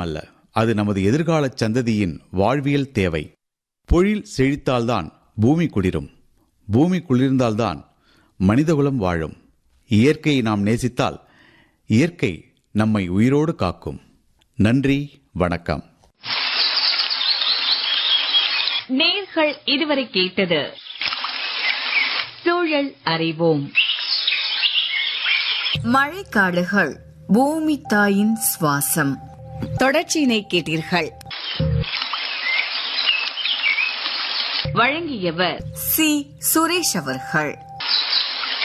அவசியமல்ல அது நமது எதிர்கால சந்ததியின் வாழ்வியல் தேவை பொழில் செழித்தால்தான் பூமி குளிரும் பூமி குளிர்ந்தால்தான் மனிதகுலம் வாழும் இயற்கையை நாம் நேசித்தால் இயற்கை நம்மை உயிரோடு காக்கும் நன்றி வணக்கம் நேர்கள் இதுவரை கேட்டது சூழல் அறிவோம் மழைக்காடுகள் பூமி தாயின் சுவாசம் தொடர்ச்சியினை கேட்டீர்கள் வழங்கியவர் சி சுரேஷ் அவர்கள்